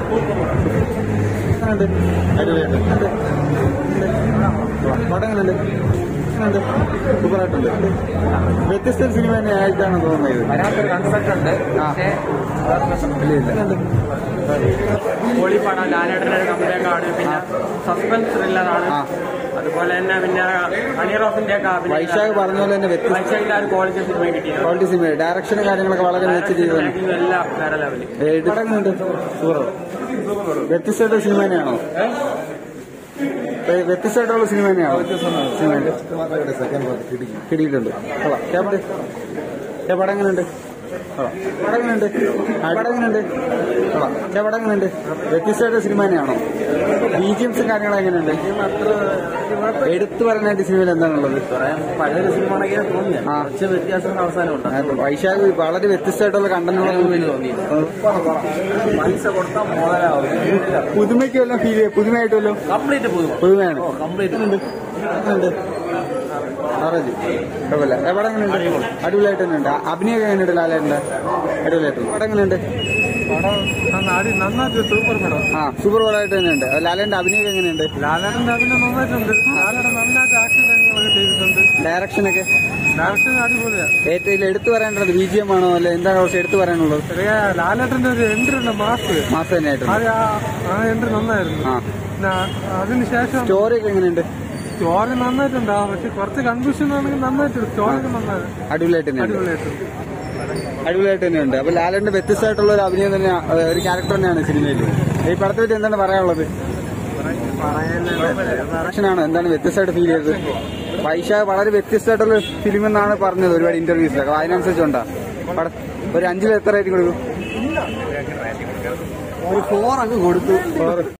എങ്ങനെയുണ്ട് അടിപൊളിയായിട്ട് പടം എങ്ങനെയുണ്ട് എങ്ങനെയുണ്ട് സൂപ്പറായിട്ടുണ്ട് വ്യത്യസ്ത സിനിമ തന്നെ ആയിട്ടാണ് തോന്നുന്നത് അതിനകത്തൊരു കൺസെപ്റ്റ് ഉണ്ട് ആ. പക്ഷേ ഇല്ല ഇല്ല പൊളി പടം ലാലേട്ടൻ്റെ ഒരു കമ്പനിയൊക്കെ ആണ് പിന്നെ സസ്പെൻസ് ത്രില്ലറാണ് ആ. അതുപോലെ തന്നെ പിന്നെ ഹണിറോസിന്റെ ഒക്കെ അഭിനയം വൈശാഖ് പറഞ്ഞ പോലെ തന്നെ വ്യത്യസ്ത വൈശാഖിന്റെ ആ ഒരു ക്വാളിറ്റി സിനിമ കിട്ടിയത് ക്വാളിറ്റി സിനിമ ഡയറക്ഷനും കാര്യങ്ങളൊക്കെ വളരെ മികച്ച രീതിയിലാണ് എല്ലാം വേറെ ലെവലിൽ പടങ്ങളുണ്ട് സൂപ്പർ വ്യത്യസ്തമായിട്ടുള്ള സിനിമ തന്നെയാണോ ഏ, വ്യത്യസ്തമായിട്ടുള്ള സിനിമ തന്നെയാണോ സിനിമ കിട്ടിയിട്ടുണ്ട് കൊള്ളാം ക്യാപ്റ്റൻ ഏ പടം എങ്ങനെയുണ്ട് കൊള്ളാം. പടം എങ്ങനെയുണ്ട് ആ, പടം എങ്ങനെയുണ്ട് കൊള്ളാം ഏ പടം എങ്ങനെയുണ്ട് വ്യത്യസ്തമായിട്ട് സിനിമ തന്നെയാണോ ബീജിയംസും കാര്യങ്ങളും എങ്ങനെയുണ്ട് എടുത്തു പറയാനായിട്ട് സിനിമയിൽ എന്താണുള്ളത് പഴയൊരു സിനിമ ആണെങ്കിൽ തോന്നില്ല ആ. കുറച്ച് വ്യത്യാസങ്ങൾ അവസാനമുണ്ട് ആ, വൈശാഖ് വളരെ വ്യത്യസ്തമായിട്ടുള്ള കണ്ടന്റുള്ള മൂവിയിൽ പൈസ കൊടുത്താൽ മുതലാവും പുതുമയ്ക്ക് വല്ലതും ഫീൽ ചെയ്യും പുതുമയായിട്ട് വല്ലതും കംപ്ലീറ്റ് പോകും പുതുമയാണ് കംപ്ലീറ്റ് ഉണ്ട് ആറേജ് കുഴപ്പമില്ല ഏ, പടം എങ്ങനെയുണ്ട് അടിപൊളിയായിട്ട് തന്നെ ഉണ്ട് അഭിനയൊക്കെ എങ്ങനെയുണ്ട് ലാലേട്ടൻ്റെ അടിപൊളിയായിട്ട് പടം എങ്ങനെയുണ്ട് പടം നന്നായിട്ട് സൂപ്പർ പടം ആ സൂപ്പർ പടമായിട്ട് തന്നെ ഉണ്ട് ലാലേട്ടൻ്റെ അഭിനയൊക്കെ എങ്ങനെയുണ്ട് ലാലേട്ടന്റെ അഭിനയം നന്നായിട്ടുണ്ട് ലാലേട്ടൻ നന്നായിട്ട് ആക്ഷൻ രംഗങ്ങളൊക്കെ ചെയ്തിട്ടുണ്ട് ഡയറക്ഷനൊക്കെ ഡയറക്ഷൻ അടിപൊളിയാണ് ഏറ്റവും എടുത്തു പറയേണ്ടത് ബി ജി എം ആണോ അല്ലെ എന്താണ് കുറച്ച് എടുത്തു പറയാനുള്ളത് ചെറിയ ലാലേട്ടന്റെ ഒരു എൻട്രി ഉണ്ട് മാസ് മാസം തന്നെയായിട്ടുണ്ട് അത് ആ- ആ എൻട്രി നന്നായിരുന്നു ആ പിന്നെ അതിനുശേഷം സ്റ്റോറി ഒക്കെ എങ്ങനെയുണ്ട് സ്റ്റോറി നന്നായിട്ടുണ്ട് ആ, പക്ഷെ കുറച്ച് കൺഫ്യൂഷൻ ആണെങ്കിൽ നന്നായിട്ടുണ്ട് സ്റ്റോറി നന്നായി അടിപൊളിയായിട്ട് തന്നെയുണ്ട് അടിപൊളിയായിട്ടുണ്ട് അടിപൊളിയായിട്ട് തന്നെയുണ്ട് അപ്പൊ ലാലേട്ടന്റെ വ്യത്യസ്തമായിട്ടുള്ള ഒരു അഭിനയം തന്നെയാണ് അഹ് ഒരു ക്യാരക്ടർ തന്നെയാണ് സിനിമയിൽ ഈ പടത്തെ പറ്റി എന്താണ് പറയാനുള്ളത് ആക്ഷനാണ് എന്താണ് വ്യത്യസ്തമായിട്ട് ഫീൽ ചെയ്തത് വൈശാഖ് വളരെ വ്യത്യസ്തമായിട്ടുള്ള ഫിലിം എന്നാണ് പറഞ്ഞത് ഒരുപാട് ഇന്റർവ്യൂസിലൊക്കെ അതിനനുസരിച്ചുണ്ടാ പട- ഒരു അഞ്ചിൽ എത്ര റേറ്റിംഗ് കൊടുക്കും ഒരു ഫോർ അങ്ങ് കൊടുത്തു